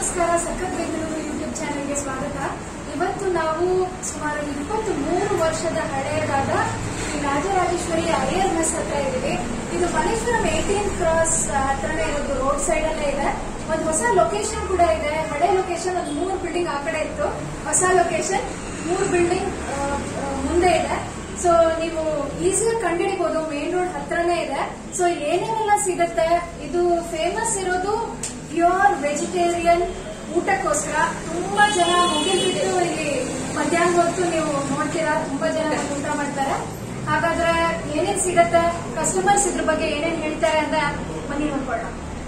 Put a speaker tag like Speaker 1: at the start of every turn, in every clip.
Speaker 1: ನಮಸ್ಕಾರ ಸಖತ್ ಬೆಂಗಳೂರು ಯೂಟ್ಯೂಬ್ ಚಾನೆಲ್ಗೆ ಸ್ವಾಗತ ಇವತ್ತು ನಾವು ಸುಮಾರು ಇಪ್ಪತ್ತು ಮೂರು ವರ್ಷದ ಹಳೆಯದಾದ ಈ ರಾಜರಾಜೇಶ್ವರಿ ಐಯರ್ ಮೆಸ್ ಹತ್ರ ಇದ್ದೀವಿ ಇದು ಮಲ್ಲೇಶ್ವರಂ ಏಟೀನ್ ಕ್ರಾಸ್ ಹತ್ರನೇ ಇರೋದು ರೋಡ್ ಸೈಡ್ ಅಲ್ಲೇ ಇದೆ ಒಂದು ಹೊಸ ಲೊಕೇಶನ್ ಕೂಡ ಇದೆ ಹಳೆ ಲೊಕೇಶನ್ ಒಂದು ಮೂರು ಬಿಲ್ಡಿಂಗ್ ಆ ಕಡೆ ಇತ್ತು ಹೊಸ ಲೊಕೇಶನ್ ಮೂರು ಬಿಲ್ಡಿಂಗ್ ಮುಂದೆ ಇದೆ ಸೊ ನೀವು ಈಸಿಯಾಗಿ ಕಂಡುಹಿಡಿಬಹುದು ಮೇನ್ ರೋಡ್ ಹತ್ರನೇ ಇದೆ ಸೊ ಇಲ್ಲಿ ಏನೇನೆಲ್ಲ ಸಿಗುತ್ತೆ ಇದು ಫೇಮಸ್ ಇರೋದು ಪ್ಯೂರ್ ವೆಜಿಟೇರಿಯನ್ ಊಟಕ್ಕೋಸ್ಕರ ತುಂಬಾ ಜನ ಮುಗಿಲ್ಬಿಟ್ಟು ಇಲ್ಲಿ ಮಧ್ಯಾಹ್ನ ಹೊತ್ತು ನೀವು ನೋಡ್ತೀರಾ ತುಂಬಾ ಜನ ಬಂದು ಊಟ ಮಾಡ್ತಾರೆ ಹಾಗಾದ್ರೆ ಏನೇನ್ ಸಿಗತ್ತೆ ಕಸ್ಟಮರ್ಸ್ ಇದ್ರ ಬಗ್ಗೆ ಏನೇನ್ ಹೇಳ್ತಾರೆ ಅಂದ್ರೆ ಬನ್ನಿ ನೋಡ್ಕೊಳ್ಳೋಣ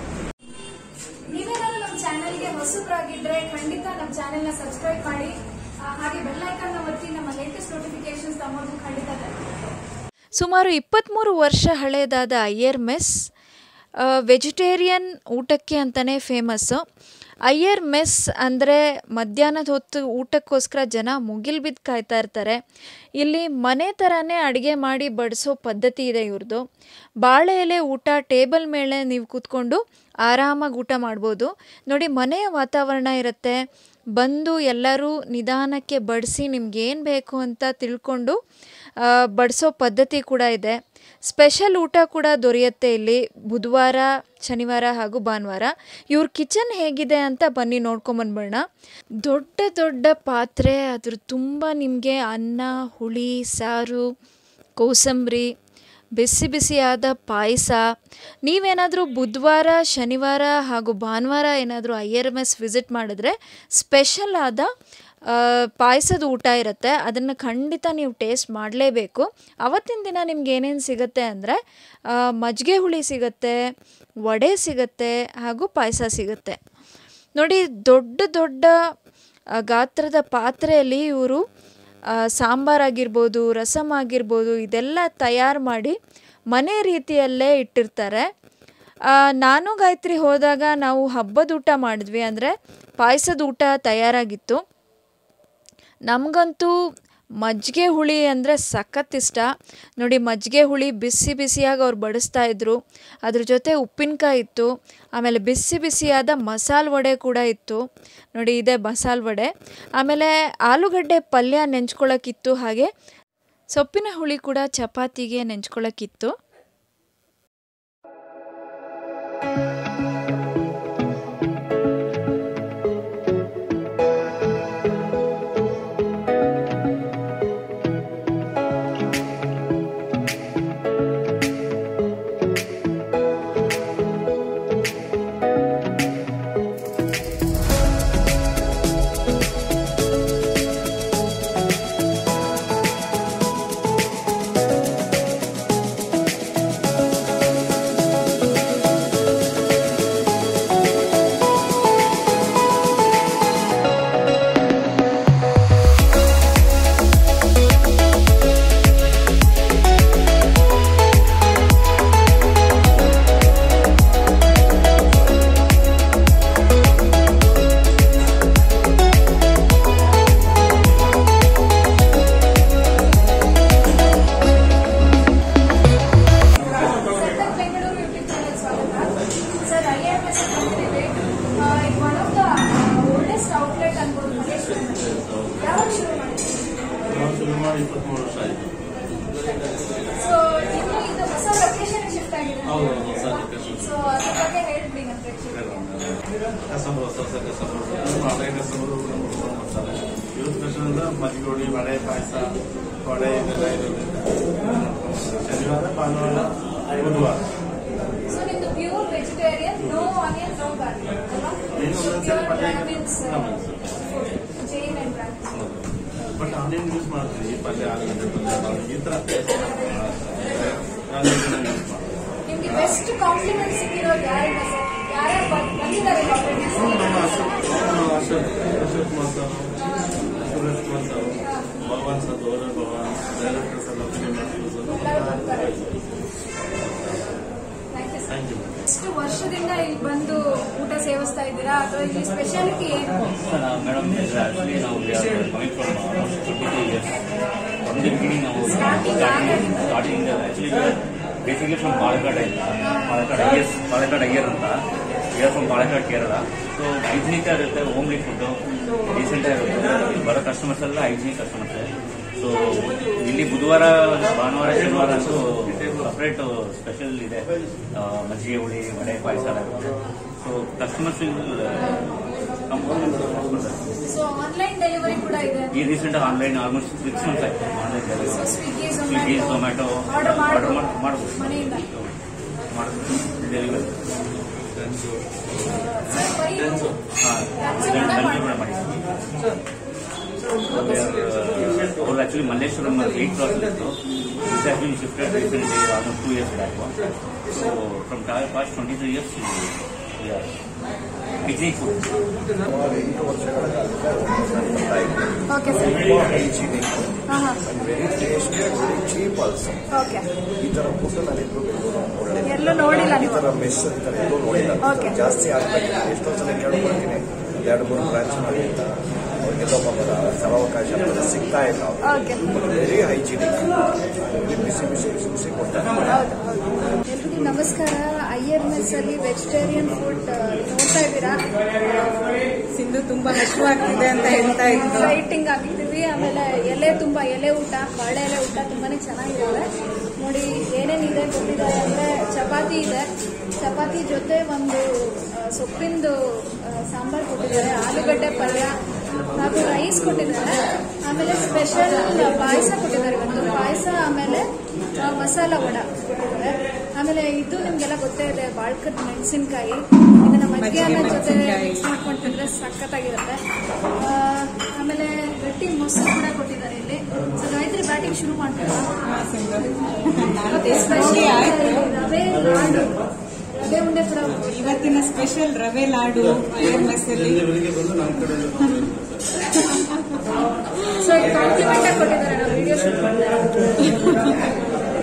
Speaker 1: ನೀವೇನಾದ್ರೂ ನಮ್ಮ ಚಾನೆಲ್ಗೆ ಹೊಸಬ್ರಾಗಿದ್ರೆ ಖಂಡಿತ ನಮ್ಮ ಚಾನೆಲ್ ನ ಸಬ್ಸ್ಕ್ರೈಬ್ ಮಾಡಿ ಆ, ಹಾಗೆ ಬೆಲ್ ಐಕಾನ್ ಒತ್ತಿ ನಮ್ಮ ಲೇಟೆಸ್ಟ್ ನೋಟಿಫಿಕೇಶನ್ಸ್ ತಮ್ಮದು ಖಂಡಿತ ತಲುಪುತ್ತೆ.
Speaker 2: ಸುಮಾರು ಇಪ್ಪತ್ತ್ಮೂರು ವರ್ಷ ಹಳೆಯದಾದ ಅಯ್ಯರ್ ಮೆಸ್ ವೆಜಿಟೇರಿಯನ್ ಊಟಕ್ಕೆ ಅಂತಲೇ ಫೇಮಸ್ಸು ಅಯ್ಯರ್ ಮೆಸ್ ಅಂದರೆ ಮಧ್ಯಾಹ್ನದ ಹೊತ್ತು ಊಟಕ್ಕೋಸ್ಕರ ಜನ ಮುಗಿಲ್ ಬಿದ್ದು ಕಾಯ್ತಾ ಇರ್ತಾರೆ ಇಲ್ಲಿ ಮನೆ ಥರನೇ ಅಡುಗೆ ಮಾಡಿ ಬಡಿಸೋ ಪದ್ಧತಿ ಇದೆ ಇವ್ರದ್ದು ಬಾಳೆ ಎಲೆ ಊಟ ಟೇಬಲ್ ಮೇಲೆ ನೀವು ಕೂತ್ಕೊಂಡು ಆರಾಮಾಗಿ ಊಟ ಮಾಡ್ಬೋದು ನೋಡಿ ಮನೆಯ ವಾತಾವರಣ ಇರುತ್ತೆ ಬಂದು ಎಲ್ಲರೂ ನಿಧಾನಕ್ಕೆ ಬಡಿಸಿ ನಿಮ್ಗೆ ಏನು ಬೇಕು ಅಂತ ತಿಳ್ಕೊಂಡು ಆ, ಬಡಿಸೋ ಪದ್ಧತಿ ಕೂಡ ಇದೆ ಸ್ಪೆಷಲ್ ಊಟ ಕೂಡ ದೊರೆಯುತ್ತೆ ಇಲ್ಲಿ ಬುಧವಾರ ಶನಿವಾರ ಹಾಗೂ ಭಾನುವಾರ ಇವ್ರ ಕಿಚನ್ ಹೇಗಿದೆ ಅಂತ ಬನ್ನಿ ನೋಡ್ಕೊಂಬಂದ್ಬಿಡೋಣ ದೊಡ್ಡ ದೊಡ್ಡ ಪಾತ್ರೆ ಅದ್ರ ತುಂಬ ನಿಮಗೆ ಅನ್ನ ಹುಳಿ ಸಾರು ಕೋಸಂಬರಿ ಬಿಸಿ ಬಿಸಿಯಾದ ಪಾಯಸ ನೀವೇನಾದರೂ ಬುಧವಾರ ಶನಿವಾರ ಹಾಗೂ ಭಾನುವಾರ ಏನಾದರೂ I R M S visit ಮಾಡಿದ್ರೆ ಸ್ಪೆಷಲ್ ಆದ ಪಾಯಸದ ಊಟ ಇರುತ್ತೆ ಅದನ್ನು ಖಂಡಿತ ನೀವು ಟೇಸ್ಟ್ ಮಾಡಲೇಬೇಕು ಅವತ್ತಿನ ದಿನ ನಿಮ್ಗೆ ಏನೇನು ಸಿಗುತ್ತೆ ಅಂದರೆ ಮಜ್ಜಿಗೆ ಹುಳಿ ಸಿಗುತ್ತೆ ವಡೆ ಸಿಗುತ್ತೆ ಹಾಗೂ ಪಾಯಸ ಸಿಗುತ್ತೆ ನೋಡಿ ದೊಡ್ಡ ದೊಡ್ಡ ಆ, ಗಾತ್ರದ ಪಾತ್ರೆಯಲ್ಲಿ ಇವರು ಸಾಂಬಾರಾಗಿರ್ಬೋದು ರಸಮ್ ಆಗಿರ್ಬೋದು ಇದೆಲ್ಲ ತಯಾರು ಮಾಡಿ ಮನೆ ರೀತಿಯಲ್ಲೇ ಇಟ್ಟಿರ್ತಾರೆ ಆ, ನಾನು ಗಾಯತ್ರಿ ಹೋದಾಗ ನಾವು ಹಬ್ಬದ ಊಟ ಮಾಡಿದ್ವಿ ಅಂದರೆ ಪಾಯಸದ ಊಟ ತಯಾರಾಗಿತ್ತು ನಮಗಂತೂ ಮಜ್ಜಿಗೆ ಹುಳಿ ಅಂದರೆ ಸಖತ್ ಇಷ್ಟ ನೋಡಿ ಮಜ್ಜಿಗೆ ಹುಳಿ ಬಿಸಿ ಬಿಸಿಯಾಗಿ ಅವ್ರು ಬಡಿಸ್ತಾ ಇದ್ರು ಅದ್ರ ಜೊತೆ ಉಪ್ಪಿನಕಾಯಿ ಇತ್ತು ಆಮೇಲೆ ಬಿಸಿ ಬಿಸಿಯಾದ ಮಸಾಲೆ ವಡೆ ಕೂಡ ಇತ್ತು ನೋಡಿ ಇದೆ ಮಸಾಲೆ ವಡೆ ಆಮೇಲೆ ಆಲೂಗಡ್ಡೆ ಪಲ್ಯ ನೆಂಚ್ಕೊಳ್ಳೋಕ್ಕಿತ್ತು ಹಾಗೆ ಸೊಪ್ಪಿನ ಹುಳಿ ಕೂಡ ಚಪಾತಿಗೆ ನೆಂಚ್ಕೊಳ್ಳೋಕ್ಕಿತ್ತು
Speaker 1: ಸಖತ್ ಬೆಂಗಳೂರು ಯೂಟ್ಯೂಬ್ ಚಾನೆಲ್ ಸ್ವಾಗತ ಸರ್ ಐ ಎಂ ಎಸ್ ಬಂದಿದ್ದೀವಿ one of the oldest outlet ಅನ್ಬೋದು ಮಲ್ಲೇಶ್ವರಂ ಯಾವಾಗ ಶುರು ಮಾಡಿದ್ವಿ
Speaker 3: ನಾವು ಶುರು ಮಾಡಿ ಇಪ್ಪತ್ಮೂರು ವರ್ಷ ಆಯಿತು
Speaker 1: ಸೊ ಇನ್ನು ಇದು ಹೊಸ ಲೊಕೇಶನ್ ಶಿಫ್ಟ್ ಆಗಿದೆ
Speaker 3: ಹೌದು, ಹೊಸ location.
Speaker 1: ಸೊ ಅದ್ರ ಬಗ್ಗೆ ಹೇಳ್ಬಿಡಿ ನಮ್ಮ ಪ್ರೇಕ್ಷಕರಿಗೆ
Speaker 3: ಕಸ್ಟಮರ್ ಹೊಸ ಹೊಸ ಕಸ್ಟಮರ್ ನಮ್ಮ ಹಳೆ ಕಸ್ಟಮರು ನಮ್ಮ ಫೋನ್ ಮಾಡ್ತಾರೆ ಇವತ್ತು ಕಸ್ಟಮರ್ ಮಜ್ಜಿಗೋಡಿ ವಡೆ ಪಾಯಸ ವಡೆ ಇದೆಲ್ಲ ಇರೋದ್ರಿಂದ ಶನಿವಾರ ಭಾನುವಾರ ಬುಧವಾರ
Speaker 1: ಸೊ ನಿಮ್ದು pure vegetarian no onion no garlic ಅಲ್ವಾ
Speaker 3: ಏನು ಒಂದೊಂದ್ಸರಿ
Speaker 1: ಪ್ಯೂರ್
Speaker 3: ಪಲ್ಯ
Speaker 1: brahmins
Speaker 3: brahmins.
Speaker 1: Jain and brahmins
Speaker 3: but online use ಮಾಡ್ತೀವಿ ಪಲ್ಯ ಆಲೂಗಡ್ಡೆ ಪಲ್ಯ ಮಾಡಿ ಈ ಥರ ಆನ್ಲೈನ್ ಯೂಸ್ ಮಾಡ್ತೀವಿ
Speaker 1: ನಿಮ್ಗೆ ಬೆಸ್ಟ್ ಕಾಂಪ್ಲಿಮೆಂಟ್ ಸಿಕ್ಕಿರೋದು ಯಾರಿಂದ ಸರ್ ಯಾರ್ಯಾರು ಬಂದ್- ಬಂದಿದ್ದಾರೆ ಕಾಂಪ್ಲಿಮೆಂಟ್ಸ್
Speaker 3: ನಮ್ಮ ಅಶೋಕ್ ನಮ್ಮ Ashok Ashok Kumar sir Suresh Kumar sir Bhagwan sir Gaurav Bhagwan directors ಎಲ್ಲ ಫಿಲಿಮ್
Speaker 1: ಎಲ್ಲರೂ ಬರ್ತಾರೆ thank you sir
Speaker 3: thank you
Speaker 1: ಎಷ್ಟು ವರ್ಷದಿಂದ ಇಲ್ಲಿ ಬಂದು ಊಟ ಸೇವಿಸ್ತಾ ಇದ್ದೀರಾ ಅಥವಾ ಇಲ್ಲಿ ಸ್ಪೆಷಾಲಿಟಿ ಏನು
Speaker 4: ಮೇಡಮ್ ಆಕ್ಚುಲಿ ನಾವು coming from twenty two years from the beginning ನಾವು
Speaker 1: Starting ಆಗಿಂದ.
Speaker 4: Starting actually basically from Palakkad Palakkad Iyers Palakkad Iyer ಅಂತ year from Palakkad Kerala so hygienic ಇರುತ್ತೆ ಹೋಮ್ಲಿ ಫುಡ್ ಡೀಸೆಂಟ್ ಇರುತ್ತೆ ಬರೋ ಕಸ್ಟಮರ್ಸ್ ಎಲ್ಲ ಹೈಜಿನಿಕ್ ಕಸ್ಟಮರ್ಸ್ ಸೊ ಇಲ್ಲಿ ಬುಧವಾರ ಭಾನುವಾರ ಶನಿವಾರ ಅಂತೂ ಸಪ್ರೇಟ್ ಸ್ಪೆಷಲ್ ಇದೆ ಆ, ಮಜ್ಜಿಗೆ ಹುಳಿ ವಡೆ ಪಾಯಸ ಎಲ್ಲ ಇರುತ್ತೆ so customers
Speaker 1: so online delivery ಕೂಡ ಇದೆ
Speaker 4: ಈ recent online almost six months ಆಯ್ತು online
Speaker 1: so Swiggy
Speaker 4: Swiggy Zomato
Speaker 1: order
Speaker 4: order
Speaker 1: ಮಾಡಿ
Speaker 4: ಮಾಡ್ಬೋದು
Speaker 1: ಮನೆಯಿಂದ
Speaker 4: ಮಾಡ್ಬೋದು ಡೆಲಿವರಿ
Speaker 1: ಸರ್ ಬರೀ ಇದು
Speaker 4: ಹಾಂ ಡೆಲಿವರಿ ಕೂಡ ಮಾಡಿ ಅವ್ರು ಆಕ್ಚುಲಿ ಮಲ್ಲೇಶ್ವರಂ ಏಟ್ ಕ್ರಾಸ್ ಇತ್ತು is has been shifted recently almost two years back so from past twenty three years picnic food
Speaker 5: ಸುಮಾರು ಎಂಟು ವರ್ಷಗಳ ಕಾಲದಿಂದ
Speaker 1: ಓಕೆ ಸರ್
Speaker 5: ತುಂಬ ಹೈಜಿನಿಕ್
Speaker 1: ಹಾಂ ಹಾಂ
Speaker 5: very tasty very cheap also
Speaker 1: okay
Speaker 5: ಈ ತರ ಫುಡ್ ನಾನು ಇದ್ರು ನೋಡಲಿಲ್ಲ
Speaker 1: ಎಲ್ಲೂ ನೋಡಿಲ್ಲ
Speaker 5: ಈ
Speaker 1: ನೀವು
Speaker 5: ತರ ಮೆಸ್ ಈ ತರ ಎಲ್ಲೂ ನೋಡಿಲ್ಲ
Speaker 1: Okay.
Speaker 5: ಜಾಸ್ತಿ ಆಗ್ಬೇಕು ಎಷ್ಟೊಂದು ಸಲ ಕೇಳ್ಕೊಳ್ತೀನಿ ಎರಡು ಮೂರು ಬ್ರಾಂಚ್ ಮಾಡಿ ಅಂತ ಅವ್ರಿಗೆಲ್ಲೋ ಪಾಪದ ಸ್ಥಳಾವಕಾಶ ಅಂತ ಸಿಗ್ತಾ ಇಲ್ಲ
Speaker 1: ಓಕೆ
Speaker 5: ವೆರಿ ಹೈಜಿನಿಕ್ ಬಿಸಿ ಬಿಸಿ ಬಿಸಿ ಬಿಸಿ ಕೊಡ್ತಾರೆ
Speaker 1: ಹೌದು ಹೌದು ಎಲ್ರಿಗೂ ನಮಸ್ಕಾರ ಐಯರ್ ಮೆಸ್ ಅಲ್ಲಿ ವೆಜಿಟೇರಿಯನ್ ಫುಡ್ ನೋಡ್ತಾ ಇದ್ದೀರಾ
Speaker 6: ಸಿಂಧು ತುಂಬಾ ಹಸುವಾಗ್ತಿದೆ ಅಂತ ಹೇಳ್ತಾ ಇದ್ರು
Speaker 1: ಎಕ್ಸೈಟಿಂಗ್ ಆಗಿದ್ದೀವಿ ಆಮೇಲೆ ಎಲೆ ತುಂಬಾ ಎಲೆ ಊಟ ಬಾಳೆ ಎಲೆ ಊಟ ತುಂಬಾನೇ ಚೆನ್ನಾಗಿದ್ದಾವೆ ನೋಡಿ ಏನೇನಿದೆ ಕೊಟ್ಟಿದ್ದಾರೆ ಅಂದ್ರೆ ಚಪಾತಿ ಇದೆ ಚಪಾತಿ ಜೊತೆ ಒಂದು ಆ, ಸೊಪ್ಪಿಂದು ಆ, ಸಾಂಬಾರ್ ಕೊಟ್ಟಿದ್ದಾರೆ ಆಲೂಗಡ್ಡೆ ಪಲ್ಯ ಹಾಗೂ ರೈಸ್ ಕೊಟ್ಟಿದ್ದಾರೆ ಆಮೇಲೆ ಸ್ಪೆಷಲ್ ಪಾಯಸ ಕೊಟ್ಟಿದ್ದಾರೆ ಒಂದು ಪಾಯಸ ಆಮೇಲೆ ಆ, ಮಸಾಲ ವಡ ಕೊಟ್ಟಿದ್ದಾರೆ ಆಮೇಲೆ ಇದು ನಿಮ್ಗೆಲ್ಲ ಗೊತ್ತೇ ಇದೆ ಬಾಳ್ಕದ್ ಮೆಣಸಿನ್ಕಾಯಿ ಇದನ್ನ ಮಧ್ಯಾಹ್ನ ಜೊತೆ
Speaker 6: ಮೆಣಸಿನ್ಕಾಯಿ.
Speaker 1: ಮಿಕ್ಸ್ ಮಾಡ್ಕೊಂಡು ತಿಂದ್ರೆ ಸಖತ್ತಾಗಿರುತ್ತೆ ಆ, ಆಮೇಲೆ ಗಟ್ಟಿ ಮೊಸರು ಕೂಡ ಕೊಟ್ಟಿದ್ದಾರೆ ಇಲ್ಲಿ ಸೊ ಗಾಯತ್ರಿ ಬ್ಯಾಟಿಂಗ್ ಶುರು ಮಾಡ್ತೀರಾ
Speaker 6: ಹಾ, ಸಿಂಧು
Speaker 1: ಮತ್ತೆ
Speaker 6: ನೋಡಿ
Speaker 1: ಸ್ಪೆಷಲ್
Speaker 6: ಆಯ್ತು
Speaker 1: ರವೆ ಲಾಡು ರವೆ ಉಂಡೆ ಕೂಡ
Speaker 6: ಇವತ್ತಿನ ಸ್ಪೆಷಲ್ ರವೆ ಲಾಡು ಐಯರ್ ಮೆಸ್ ಅಲ್ಲಿ
Speaker 3: ಇಲ್ಲಿವರೆಗೆ ಬಂದು ನಮ್ಮ ಕಡೆ
Speaker 1: ಸೊ ಕಾಂಪ್ಲಿಮೆಂಟ್ ಆಗಿ ಕೊಟ್ಟಿದ್ದಾರೆ ನಾವು ವಿಡಿಯೋ ಶೂಟ್ ಮಾಡ್ತಾರೆ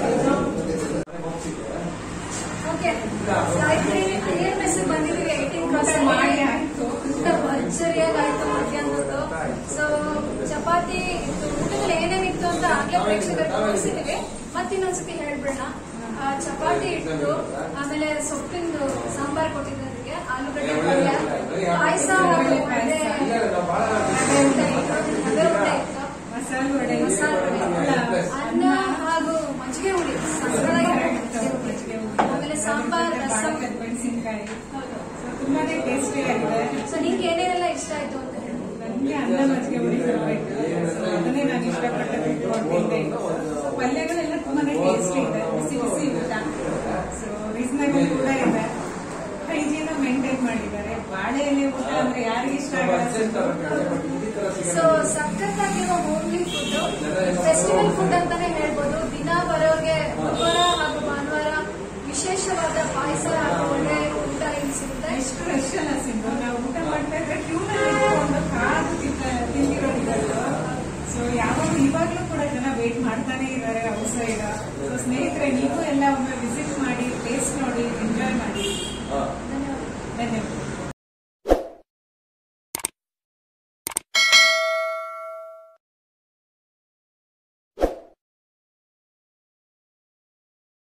Speaker 1: ಓಕೆ ಗಾಯತ್ರಿ ಐಯರ್ ಮೆಸ್ ಬಂದಿದ್ದೀವಿ ಏಯ್ಟೀನ್ ಕ್ರಾಸ್
Speaker 6: ಮಾಡಿ ಆಯ್ತು.
Speaker 1: ಊಟ ಭರ್ಜರಿಯಾಗಿ ಆಯ್ತು ಮಧ್ಯಾಹ್ನದ್ದು ಸೊ ಚಪಾತಿ ಇತ್ತು ಊಟದಲ್ಲಿ ಏನೇನಿತ್ತು ಅಂತ ಆಗ್ಲೇ ಪ್ರೇಕ್ಷಕರಿಗೆ ತೋರಿಸಿದೀವಿ ಮತ್ತಿನ್ನೊಂದ್ಸತಿ ಹೇಳ್ಬಿಡೋಣ ಆ, ಚಪಾತಿ ಇಟ್ಟು ಆಮೇಲೆ ಸೊಪ್ಪಿಂದು ಸಾಂಬಾರ್ ಕೊಟ್ಟಿದ್ದರಿಗೆ ಆಲೂಗಡ್ಡೆ ಪಲ್ಯ ಪಾಯಸ ಹಾಗೂ ಅದೇ ರವೆ ಉಂಡೆ ಇತ್ತು ರವೆ ಉಂಡೆ ಇತ್ತು
Speaker 6: ಮಸಾಲೆ ವಡೆ
Speaker 1: ಮಸಾಲೆ ವಡೆ, ಅನ್ನ ಹಾಗೂ ಮಜ್ಜಿಗೆ ಹುಳಿ ಸಕ್ಕತ್ತಾಗಿರುತ್ತೆ ಮಜ್ಜಿಗೆ ಹುಳಿ. ಆಮೇಲೆ ಸಾಂಬಾರ್ ರಸಂ
Speaker 6: ಮೆಣಸಿನ್ಕಾಯಿ
Speaker 1: ಹೌದು
Speaker 6: ತುಂಬಾನೇ ಟೇಸ್ಟಿ ಆಗಿದೆ
Speaker 1: ಸೊ ನಿಂಗೆ ಏನೇನೆಲ್ಲ ಇಷ್ಟ ಆಯ್ತು ಅಂತ ಹೇಳಿ
Speaker 6: ನನಗೆ ಅನ್ನ ಮಜ್ಜಿಗೆ ಹುಳಿ ಫೇವ್ರೇಟ್ ಸೊ ಅದನ್ನೇ ನಾನು ಇಷ್ಟಪಟ್ಟು ತಿಂದೆ ಸೊ ಪಲ್ಯಗಳೆಲ್ಲ ತುಂಬಾನೇ ಟೇಸ್ಟಿ ಇದೆ ಬಿಸಿ ಬಿಸಿ ಊಟ ಸೊ ರೀಸನಬಲ್ ಕೂಡ ಇದೆ ಹೈಜೀನ್ ಮೇಂಟೈನ್ ಮಾಡಿದ್ದಾರೆ ಬಾಳೆ ಎಲೆ ಊಟ ಅಂದ್ರೆ ಯಾರಿಗೆ ಇಷ್ಟ ಆಗಲ್ಲ
Speaker 1: ಸೊ ಸಖತ್ತಾಗಿರೋ ಹೋಮ್ಲಿ ಫುಡ್ ಫೆಸ್ಟಿವಲ್ ಫುಡ್ ಅಂತಾನೆ ಹೇಳ್ಬೋದು ದಿನ ಬರೋರ್ಗೆ ಬುಧವಾರ ಹಾಗೂ ಭಾನುವಾರ ವಿಶೇಷವಾದ ಪಾಯಸ